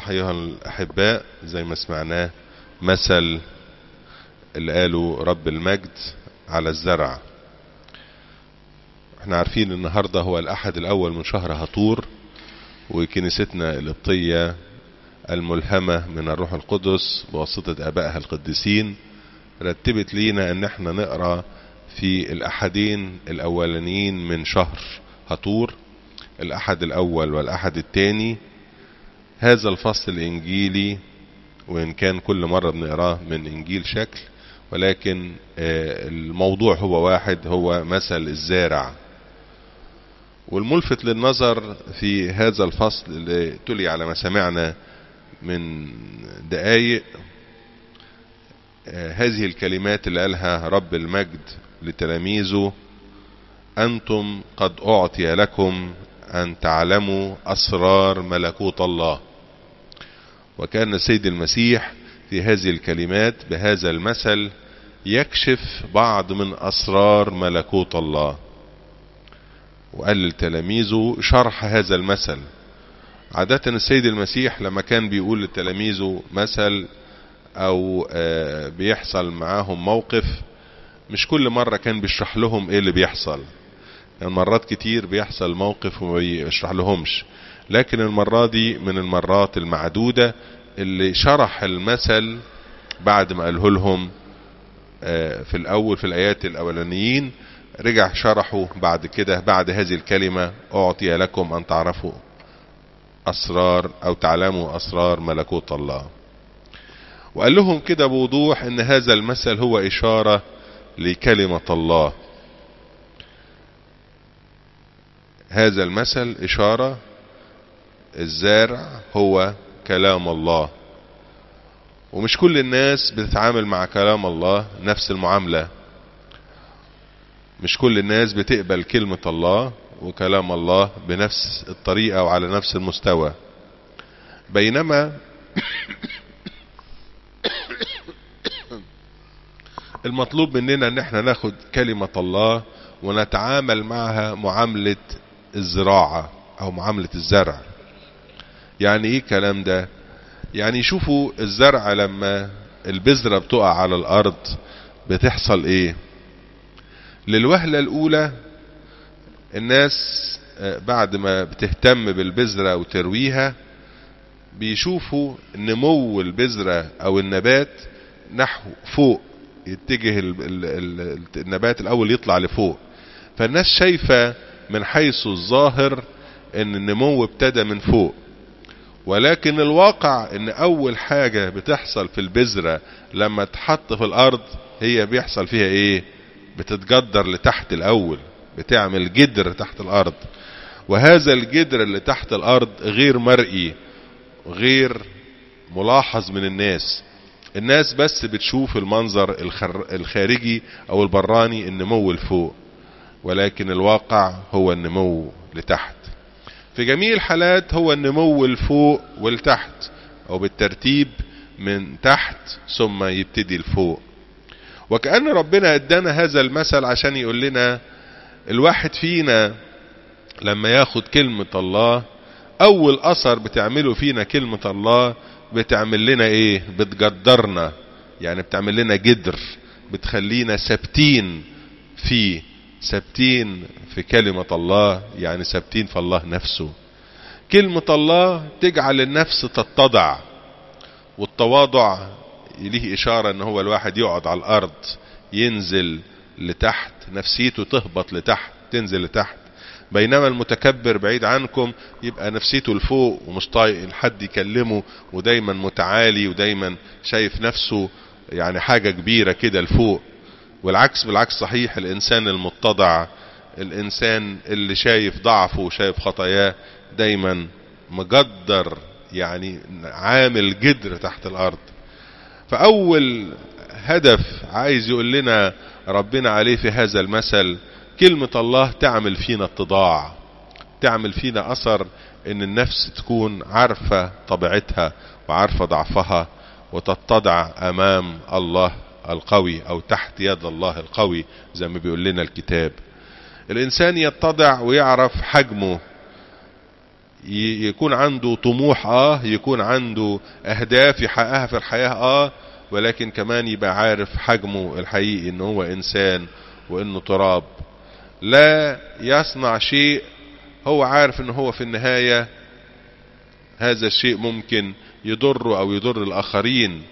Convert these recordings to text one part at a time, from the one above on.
أيها الأحباء زي ما سمعناه مثل اللي قاله رب المجد على الزرع احنا عارفين النهاردة هو الأحد الأول من شهر هطور وكنيستنا القبطية الملهمة من الروح القدس بواسطة آبائها القديسين رتبت لينا ان احنا نقرأ في الأحدين الأولانيين من شهر هطور الأحد الأول والأحد الثاني هذا الفصل الإنجيلي وإن كان كل مرة بنقراه من إنجيل شكل ولكن الموضوع هو واحد هو مثل الزارع والملفت للنظر في هذا الفصل اللي تلي على مسامعنا من دقايق هذه الكلمات اللي قالها رب المجد لتلاميذه أنتم قد أعطي لكم أن تعلموا أسرار ملكوت الله وكان السيد المسيح في هذه الكلمات بهذا المثل يكشف بعض من أسرار ملكوت الله وقال لتلاميذه شرح هذا المثل عادة السيد المسيح لما كان بيقول لتلاميذه مثل أو بيحصل معاهم موقف مش كل مرة كان بيشرح لهم ايه اللي بيحصل يعني مرات كتير بيحصل موقف وما بيشرح لهمش لكن المرة دي من المرات المعدودة اللي شرح المثل بعد ما قاله لهم في الأول في الآيات الأولانيين رجع شرحه بعد كده بعد هذه الكلمة أعطي لكم أن تعرفوا أسرار أو تعلموا أسرار ملكوت الله وقال لهم كده بوضوح ان هذا المثل هو إشارة لكلمة الله هذا المثل إشارة الزارع هو كلام الله ومش كل الناس بتتعامل مع كلام الله نفس المعاملة مش كل الناس بتقبل كلمة الله وكلام الله بنفس الطريقة وعلى نفس المستوى بينما المطلوب مننا ان احنا ناخد كلمة الله ونتعامل معها معاملة الزراعة او معاملة الزرع يعني ايه الكلام ده يعني شوفوا الزرع لما البذرة بتقع على الارض بتحصل ايه للوهلة الاولى الناس بعد ما بتهتم بالبذرة وترويها بيشوفوا نمو البذرة او النبات نحو فوق يتجه النبات الاول يطلع لفوق فالناس شايفة من حيث الظاهر ان النمو ابتدى من فوق ولكن الواقع ان اول حاجة بتحصل في البذرة لما تحط في الارض هي بيحصل فيها ايه بتتجدر لتحت الاول بتعمل جدر تحت الارض وهذا الجدر اللي تحت الارض غير مرئي غير ملاحظ من الناس الناس بس بتشوف المنظر الخارجي او البراني النمو لفوق ولكن الواقع هو النمو لتحت في جميع الحالات هو النمو لفوق ولتحت او بالترتيب من تحت ثم يبتدي لفوق وكأن ربنا ادانا هذا المثل عشان يقول لنا الواحد فينا لما ياخد كلمة الله اول اثر بتعمله فينا كلمة الله بتعمل لنا ايه بتجدرنا يعني بتعمل لنا جدر بتخلينا ثابتين فيه ثابتين في كلمة الله يعني ثابتين في الله نفسه كلمة الله تجعل النفس تتضع والتواضع ليه اشارة ان هو الواحد يقعد على الارض ينزل لتحت نفسيته تهبط لتحت تنزل لتحت بينما المتكبر بعيد عنكم يبقى نفسيته لفوق ومش طايق حد يكلمه ودايما متعالي ودايما شايف نفسه يعني حاجة كبيرة كده لفوق والعكس بالعكس صحيح الانسان المتضع الانسان اللي شايف ضعفه وشايف خطاياه دايما مجدر يعني عامل جدر تحت الارض فاول هدف عايز يقول لنا ربنا عليه في هذا المثل كلمة الله تعمل فينا اتضاع تعمل فينا اثر ان النفس تكون عارفة طبيعتها وعارفة ضعفها وتتضع امام الله القوي او تحت يد الله القوي زي ما بيقول لنا الكتاب الانسان يتضع ويعرف حجمه يكون عنده طموح اه يكون عنده اهداف يحققها في الحياة اه ولكن كمان يبقى عارف حجمه الحقيقي ان هو انسان وانه تراب لا يصنع شيء هو عارف ان هو في النهاية هذا الشيء ممكن يضره او يضر الاخرين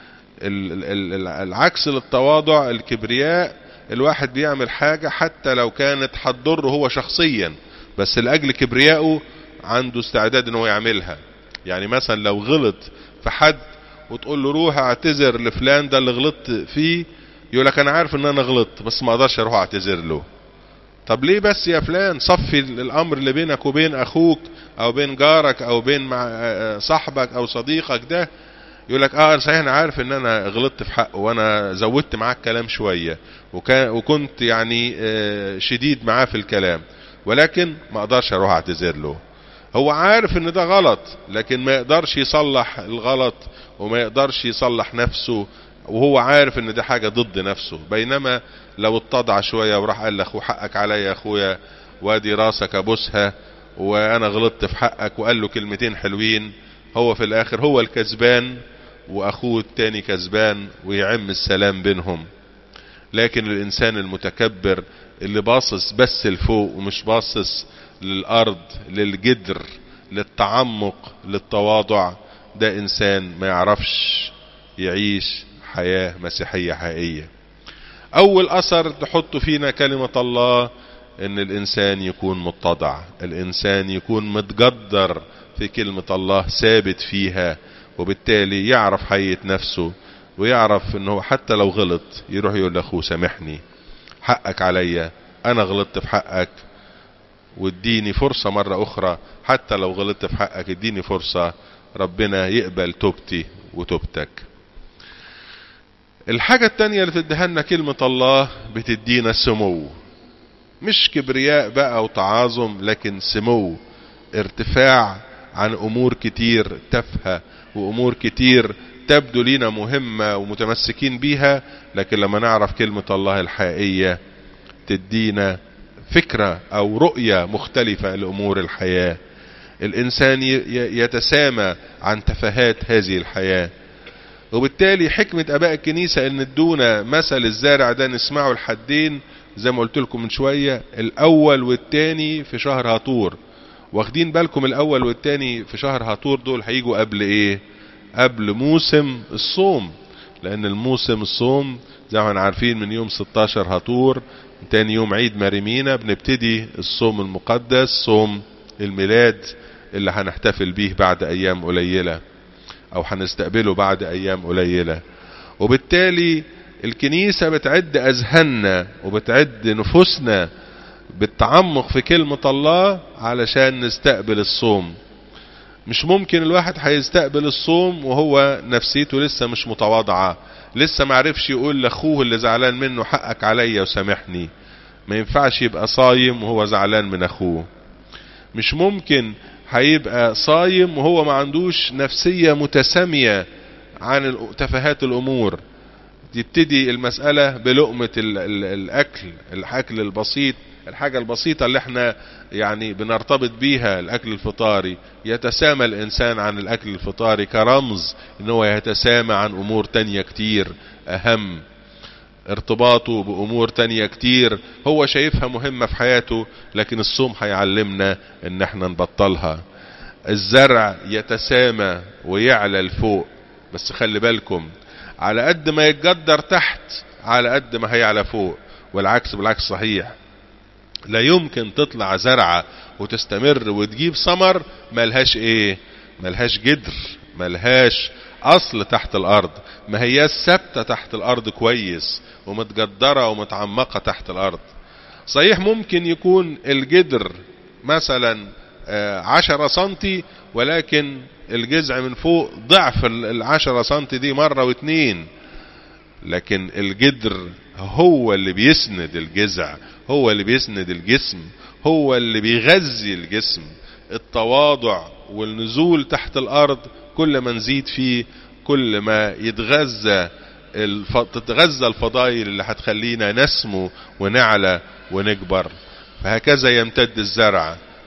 العكس للتواضع الكبرياء الواحد بيعمل حاجة حتى لو كانت هتضره هو شخصيا بس لأجل كبريائه عنده استعداد انه يعملها يعني مثلا لو غلط في حد وتقول له روح اعتذر لفلان ده اللي غلطت فيه يقول لك انا عارف ان انا غلطت بس ما اقدرش اروح اعتذر له طب ليه بس يا فلان صفي الامر اللي بينك وبين اخوك او بين جارك او بين مع صاحبك او صديقك ده يقول لك اه صحيح انا عارف ان انا غلطت في حقه وانا زودت معاه الكلام شويه وكان وكنت يعني شديد معاه في الكلام ولكن ما اقدرش اروح اعتذر له هو عارف ان ده غلط لكن ما يقدرش يصلح الغلط وما يقدرش يصلح نفسه وهو عارف ان ده حاجة ضد نفسه بينما لو اتضع شوية وراح قال لاخوه حقك عليا يا اخويا وادي راسك ابوسها وانا غلطت في حقك وقال له كلمتين حلوين هو في الاخر هو الكسبان واخوه التاني كسبان ويعم السلام بينهم لكن الانسان المتكبر اللي باصص بس لفوق ومش باصص للارض للجدر للتعمق للتواضع ده انسان ما يعرفش يعيش حياة مسيحية حقيقية اول اثر تحط فينا كلمة الله ان الانسان يكون متضع الانسان يكون متقدر في كلمة الله ثابت فيها وبالتالي يعرف حقيقة نفسه ويعرف انه حتى لو غلط يروح يقول لاخوه سامحني حقك عليا انا غلطت في حقك واديني فرصة مرة اخرى حتى لو غلطت في حقك اديني فرصة ربنا يقبل توبتي وتوبتك الحاجة التانية اللي تديها لنا كلمة الله بتدينا سمو مش كبرياء بقى وتعاظم لكن سمو ارتفاع عن امور كتير تافهة وامور كتير تبدو لنا مهمة ومتمسكين بيها لكن لما نعرف كلمة الله الحقيقية تدينا فكرة او رؤية مختلفة لامور الحياة الانسان يتسامى عن تفاهات هذه الحياة وبالتالي حكمة اباء الكنيسة ان ادونا مثل الزارع ده نسمعه الحدين زي ما قلت لكم من شوية الاول والتاني في شهر هطور واخدين بالكم الاول والتاني في شهر هطور دول هيجوا قبل ايه قبل موسم الصوم لان الموسم الصوم زي ما احنا عارفين من يوم 16 هطور تاني يوم عيد مريمينا بنبتدي الصوم المقدس صوم الميلاد اللي هنحتفل بيه بعد ايام قليلة او هنستقبله بعد ايام قليلة وبالتالي الكنيسة بتعد اذهاننا وبتعد نفوسنا بالتعمق في كلمة الله علشان نستقبل الصوم مش ممكن الواحد هيستقبل الصوم وهو نفسيته لسه مش متواضعة لسه معرفش يقول لاخوه اللي زعلان منه حقك عليا وسامحني ما ينفعش يبقى صايم وهو زعلان من اخوه مش ممكن هيبقى صايم وهو ما عندوش نفسية متسامية عن تفاهات الامور تبتدي المسألة بلقمة ال ال الاكل الاكل البسيط الحاجة البسيطة اللي احنا يعني بنرتبط بيها الاكل الفطاري يتسامى الانسان عن الاكل الفطاري كرمز ان هو يتسامى عن امور تانية كتير اهم ارتباطه بامور تانية كتير هو شايفها مهمة في حياته لكن الصوم هيعلمنا ان احنا نبطلها الزرع يتسامى ويعلى لفوق بس خلي بالكم على قد ما يتجدر تحت على قد ما هيعلى فوق والعكس بالعكس صحيح لا يمكن تطلع زرعة وتستمر وتجيب ثمر ملهاش ايه ملهاش جدر ملهاش اصل تحت الارض ما هي ثابته تحت الارض كويس ومتجدرة ومتعمقة تحت الارض صحيح ممكن يكون الجدر مثلا عشرة سنتي ولكن الجذع من فوق ضعف العشرة سنتي دي مرة واتنين لكن الجدر هو اللي بيسند الجذع هو اللي بيسند الجسم هو اللي بيغذي الجسم التواضع والنزول تحت الارض كل ما نزيد فيه كل ما يتغذى الف... تتغذى الفضائل اللي هتخلينا نسمو ونعلى ونكبر فهكذا يمتد الزرع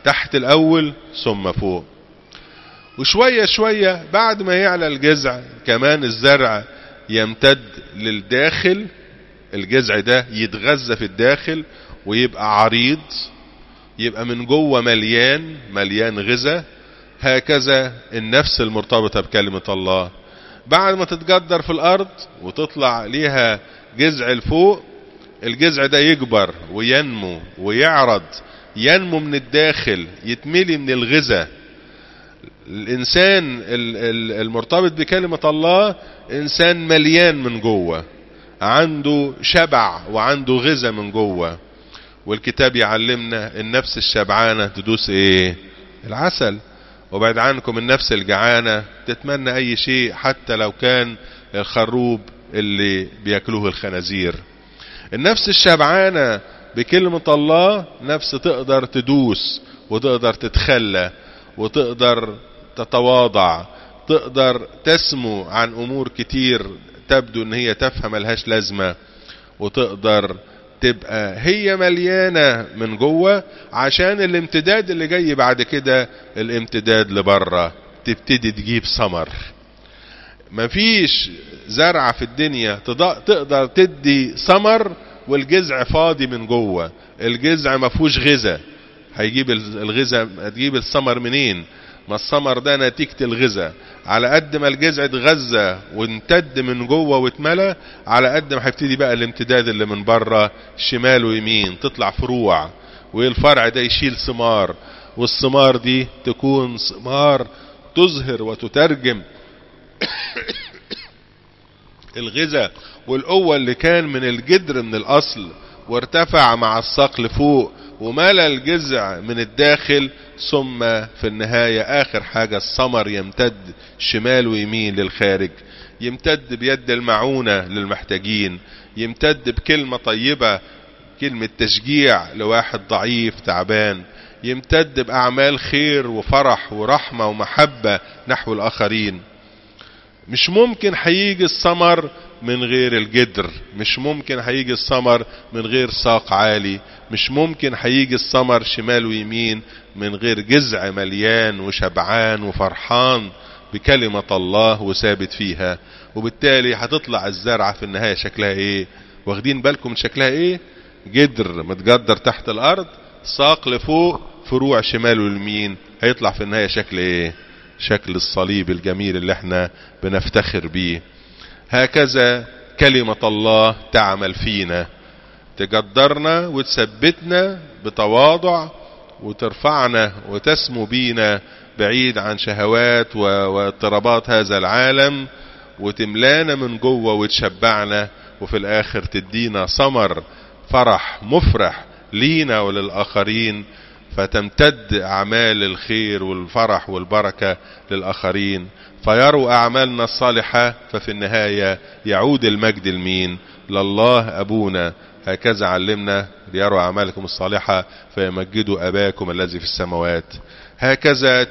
تحت الاول ثم فوق وشوية شوية بعد ما يعلى الجذع كمان الزرع يمتد للداخل الجذع ده يتغذى في الداخل ويبقى عريض يبقى من جوه مليان مليان غذاء هكذا النفس المرتبطة بكلمة الله بعد ما تتجدر في الارض وتطلع ليها جذع لفوق الجذع ده يكبر وينمو ويعرض ينمو من الداخل يتملي من الغذاء الانسان المرتبط بكلمة الله انسان مليان من جوه عنده شبع وعنده غذاء من جوه والكتاب يعلمنا النفس الشبعانة تدوس ايه العسل وبعد عنكم النفس الجعانة تتمنى اي شيء حتى لو كان الخروب اللي بياكلوه الخنازير النفس الشبعانة بكلمة الله نفس تقدر تدوس وتقدر تتخلى وتقدر تتواضع تقدر تسمو عن امور كتير تبدو ان هي تافهه ملهاش لازمه وتقدر تبقى هي مليانه من جوه عشان الامتداد اللي جاي بعد كده الامتداد لبره تبتدي تجيب ثمر مفيش زرعه في الدنيا تقدر تدي ثمر والجذع فاضي من جوه الجذع ما فيهوش غذاء هيجيب الغذاء هتجيب الثمر منين ما الثمر ده نتيجة الغذاء على قد ما الجذع اتغذى وامتد من جوه واتملى على قد ما هيبتدي بقى الامتداد اللي من بره شمال ويمين تطلع فروع والفرع ده يشيل ثمار والثمار دي تكون ثمار تظهر وتترجم الغذاء والقوة اللي كان من الجدر من الأصل وارتفع مع الساق لفوق وملى الجذع من الداخل ثم في النهاية آخر حاجة الثمر يمتد شمال ويمين للخارج يمتد بيد المعونة للمحتاجين يمتد بكلمة طيبة كلمة تشجيع لواحد ضعيف تعبان يمتد بأعمال خير وفرح ورحمة ومحبة نحو الآخرين مش ممكن هيجي الثمر من غير الجدر مش ممكن هيجي الثمر من غير ساق عالي مش ممكن هيجي الثمر شمال ويمين من غير جذع مليان وشبعان وفرحان بكلمة الله وثابت فيها وبالتالي هتطلع الزرعة في النهاية شكلها ايه واخدين بالكم من شكلها ايه جدر متجدر تحت الارض ساق لفوق فروع شمال واليمين هيطلع في النهاية شكل ايه شكل الصليب الجميل اللي احنا بنفتخر بيه هكذا كلمة الله تعمل فينا تقدرنا وتثبتنا بتواضع وترفعنا وتسمو بينا بعيد عن شهوات واضطرابات هذا العالم وتملانا من جوه وتشبعنا وفي الاخر تدينا ثمر فرح مفرح لينا وللآخرين فتمتد أعمال الخير والفرح والبركة للآخرين فيروا أعمالنا الصالحة ففي النهاية يعود المجد لمين لله أبونا هكذا علمنا ليروا أعمالكم الصالحة فيمجدوا أباكم الذي في السماوات هكذا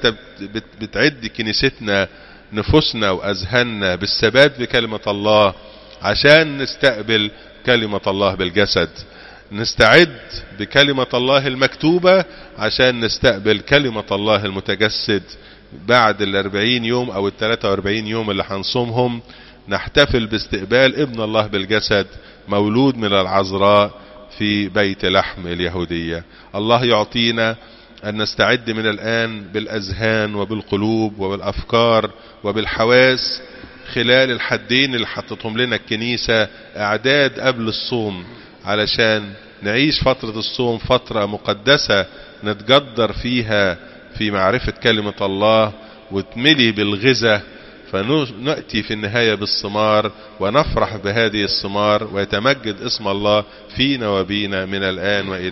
بتعد كنيستنا نفوسنا وأذهاننا بالثبات بكلمة الله عشان نستقبل كلمة الله بالجسد نستعد بكلمة الله المكتوبة عشان نستقبل كلمة الله المتجسد بعد الاربعين يوم او التلاتة واربعين يوم اللي هنصومهم نحتفل باستقبال ابن الله بالجسد مولود من العذراء في بيت لحم اليهودية الله يعطينا أن نستعد من الآن بالأذهان وبالقلوب وبالأفكار وبالحواس خلال الحدين اللي حطتهم لنا الكنيسة اعداد قبل الصوم علشان نعيش فترة الصوم فترة مقدسة نتقدر فيها في معرفة كلمة الله وتملي بالغذاء فنأتي في النهاية بالثمار ونفرح بهذه الثمار ويتمجد اسم الله فينا وبينا من الآن وإلى